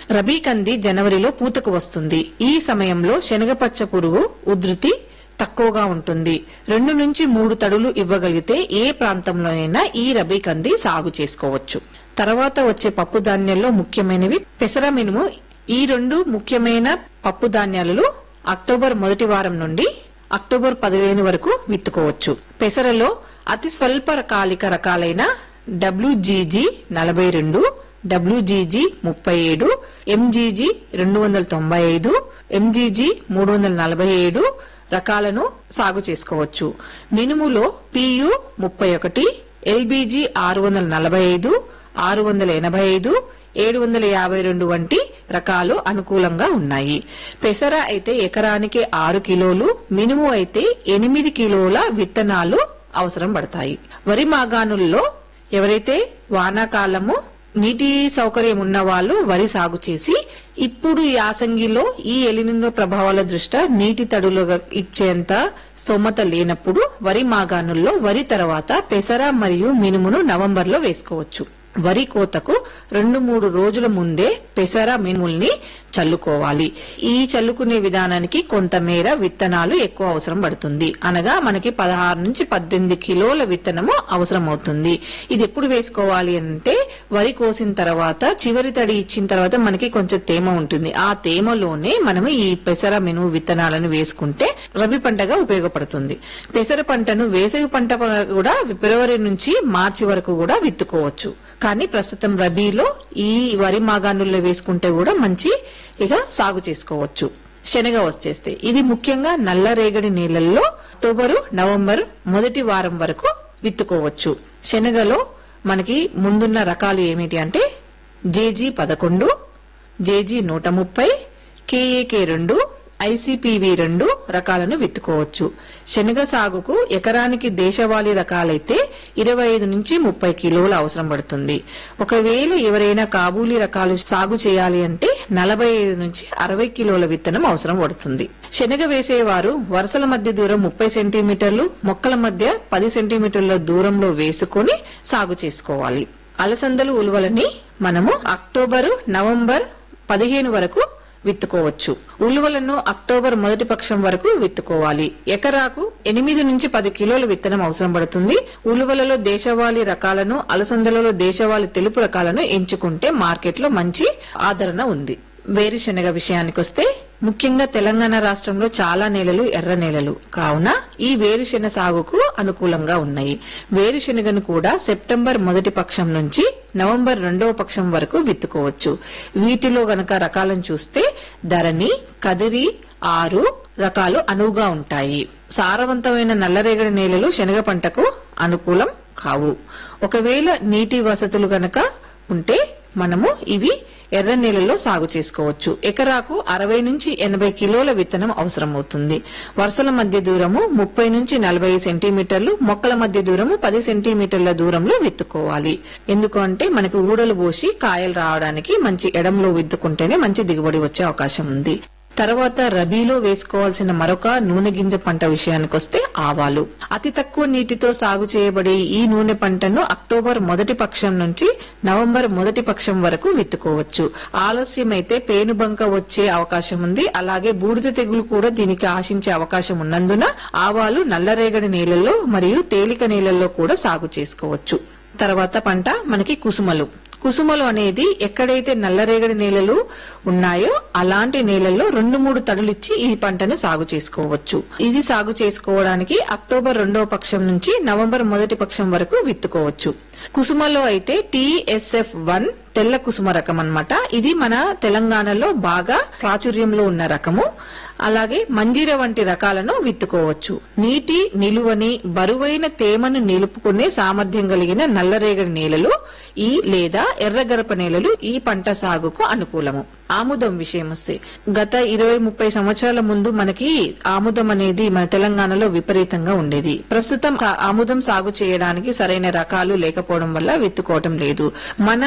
రబీ కంది జనవరిలో పూతకు వస్తుంది ఈ సమయంలో శనగపచ్చ పురుగు ఉధృతి తక్కువగా ఉంటుంది రెండు నుంచి మూడు తడులు ఇవ్వగలిగితే ఏ ప్రాంతంలోనైనా ఈ రబీ కంది సాగు చేసుకోవచ్చు తర్వాత వచ్చే పప్పు ధాన్యాల్లో ముఖ్యమైనవి పెసర మినుము ఈ రెండు ముఖ్యమైన పప్పు ధాన్యాలలో అక్టోబర్ మొదటి వారం నుండి అక్టోబర్ పదిహేను వరకు విత్తుకోవచ్చు పెసరలో అతి స్వల్ప కాలిక రకాలైన డబ్ల్యూజీజీ నలభై రెండు డబ్ల్యూజీజీ ముప్పై ఏడు ఎంజీజీ రెండు వందల తొంభై ఐదు ఎంజీజీ మూడు వందల నలభై ఏడు రకాలను సాగు చేసుకోవచ్చు మినుములో పియు ముప్పై ఒకటి ఎల్బీజీ ఆరు వందల నలభై ఐదు ఆరు వందల ఎనభై ఐదు ఏడు వందల యాభై రెండు వంటి రకాలు అనుకూలంగా ఉన్నాయి పెసర అయితే ఎకరానికి ఆరు కిలోలు మినుము అయితే ఎనిమిది కిలోల విత్తనాలు అవసరం పడతాయి వరి మాగాణుల్లో ఎవరైతే వానాకాలము నీటి సౌకర్యం ఉన్న వాళ్ళు వరి సాగు చేసి ఇప్పుడు యాసంగిలో ఈ ఎలినినో ప్రభావాల దృష్ట్యా నీటి తడులు ఇచ్చేంత స్తోమత లేనప్పుడు వరి మాగాణుల్లో వరి తర్వాత పెసర మరియు మినుమును నవంబర్లో వేసుకోవచ్చు వరి కోతకు రెండు మూడు రోజుల ముందే పెసర మినుముల్ని చల్లుకోవాలి ఈ చల్లుకునే విధానానికి కొంతమేర విత్తనాలు ఎక్కువ అవసరం పడుతుంది అనగా మనకి పదహారు నుంచి పద్దెనిమిది కిలోల విత్తనము అవసరం అవుతుంది ఇది ఎప్పుడు వేసుకోవాలి అంటే వరి కోసిన తర్వాత చివరి తడి ఇచ్చిన తర్వాత మనకి కొంచెం తేమ ఉంటుంది ఆ తేమలోనే మనము ఈ పెసర మినుము విత్తనాలను వేసుకుంటే రబీ పంటగా ఉపయోగపడుతుంది పెసర పంటను వేసవి పంట కూడా ఫిబ్రవరి నుంచి మార్చి వరకు కూడా విత్తుకోవచ్చు కానీ ప్రస్తుతం రబీలో ఈ వరి మాగాణుల్లో వేసుకుంటే కూడా మంచి ఇక సాగు చేసుకోవచ్చు శనగ వచ్చేస్తే ఇది ముఖ్యంగా నల్లరేగడి నీళ్లలో అక్టోబరు నవంబర్ మొదటి వారం వరకు విత్తుకోవచ్చు శనగలో మనకి ముందున్న రకాలు ఏమిటి అంటే జేజీ పదకొండు జేజీ నూట ముప్పై కేఏకే రెండు ఐసీపీవీ రెండు రకాలను విత్తుకోవచ్చు శనగ సాగుకు ఎకరానికి దేశవాళీ రకాలైతే ఇరవై ఐదు నుంచి ముప్పై కిలోల అవసరం పడుతుంది ఒకవేళ ఎవరైనా కాబూలీ రకాలు సాగు చేయాలి అంటే నలభై ఐదు నుంచి అరవై కిలోల విత్తనం అవసరం పడుతుంది శనగ వేసేవారు వరుసల మధ్య దూరం ముప్పై సెంటీమీటర్లు మొక్కల మధ్య పది సెంటీమీటర్ల దూరంలో వేసుకొని సాగు చేసుకోవాలి అలసందలు ఉలువలని మనము అక్టోబరు నవంబర్ పదిహేను వరకు విత్తుకోవచ్చు ఉలువలను అక్టోబర్ మొదటి పక్షం వరకు విత్తుకోవాలి ఎకరాకు ఎనిమిది నుంచి పది కిలోల విత్తనం అవసరం పడుతుంది ఉలువలలో దేశవాళీ రకాలను అలసందలలో దేశవాళీ తెలుపు రకాలను ఎంచుకుంటే మార్కెట్లో మంచి ఆదరణ ఉంది వేరుశెనగ విషయానికొస్తే ముఖ్యంగా తెలంగాణ రాష్ట్రంలో చాలా నేలలు ఎర్ర నేలలు కావున ఈ వేరుశెనగ సాగుకు అనుకూలంగా ఉన్నాయి వేరుశెనగను కూడా సెప్టెంబర్ మొదటి పక్షం నుంచి నవంబర్ రెండవ పక్షం వరకు విత్తుకోవచ్చు వీటిలో గనక రకాలను చూస్తే ధరణి కదిరి ఆరు రకాలు అనువుగా ఉంటాయి సారవంతమైన నల్లరేగడి నేలలు శనగ పంటకు అనుకూలం కావు ఒకవేళ నీటి వసతులు గనక ఉంటే మనము ఇవి ఎర్ర నేలలో సాగు చేసుకోవచ్చు ఎకరాకు అరవై నుంచి ఎనభై కిలోల విత్తనం అవసరమవుతుంది వరుసల మధ్య దూరము ముప్పై నుంచి నలభై సెంటీమీటర్లు మొక్కల మధ్య దూరము పది సెంటీమీటర్ల దూరంలో విత్తుకోవాలి ఎందుకు అంటే మనకు ఊడలు పోసి కాయలు రావడానికి మంచి ఎడంలో విత్తుకుంటేనే మంచి దిగుబడి వచ్చే అవకాశం ఉంది తర్వాత రబీలో వేసుకోవాల్సిన మరొక నూనె గింజ పంట విషయానికొస్తే ఆవాలు అతి తక్కువ నీటితో సాగు చేయబడే ఈ నూనె పంటను అక్టోబర్ మొదటి పక్షం నుంచి నవంబర్ మొదటి పక్షం వరకు విత్తుకోవచ్చు ఆలస్యమైతే పేనుబంక వచ్చే అవకాశం ఉంది అలాగే బూడిద తెగులు కూడా దీనికి ఆశించే అవకాశం ఉన్నందున ఆవాలు నల్లరేగడి నేలల్లో మరియు తేలిక నేలల్లో కూడా సాగు చేసుకోవచ్చు తర్వాత పంట మనకి కుసుమలు కుసుమలు అనేది ఎక్కడైతే నల్లరేగడి నేలలు ఉన్నాయో అలాంటి నేలల్లో రెండు మూడు తడులిచ్చి ఈ పంటను సాగు చేసుకోవచ్చు ఇది సాగు చేసుకోవడానికి అక్టోబర్ రెండవ పక్షం నుంచి నవంబర్ మొదటి పక్షం వరకు విత్తుకోవచ్చు కుసుమలో అయితే టిఎస్ఎఫ్ వన్ తెల్ల కుసుమ రకం అన్నమాట ఇది మన తెలంగాణలో బాగా ప్రాచుర్యంలో ఉన్న రకము అలాగే మంజీర వంటి రకాలను విత్తుకోవచ్చు నీటి నిలువని బరువైన తేమను నిలుపుకునే సామర్థ్యం కలిగిన నల్లరేగడి నేలలు ఈ లేదా ఎర్రగరప నేలలు ఈ పంట సాగుకు అనుకూలము ఆముదం విషయం వస్తే గత ఇరవై ముప్పై సంవత్సరాల ముందు మనకి ఆముదం అనేది మన తెలంగాణలో విపరీతంగా ఉండేది ప్రస్తుతం ఆ ఆముదం సాగు చేయడానికి సరైన రకాలు లేకపోవడం వల్ల విత్తుకోవటం లేదు మన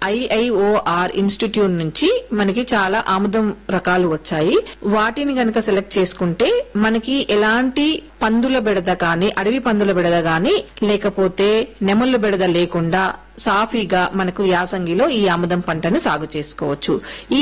ఐఐఓఆర్ ఇన్స్టిట్యూట్ నుంచి మనకి చాలా ఆముదం రకాలు వచ్చాయి వాటిని గనక సెలెక్ట్ చేసుకుంటే మనకి ఎలాంటి పందుల బెడద కానీ అడవి పందుల బెడద కానీ లేకపోతే నెమళ్ళ బెడద లేకుండా సాఫీగా మనకు యాసంగిలో ఈ ఆముదం పంటను సాగు చేసుకోవచ్చు ఈ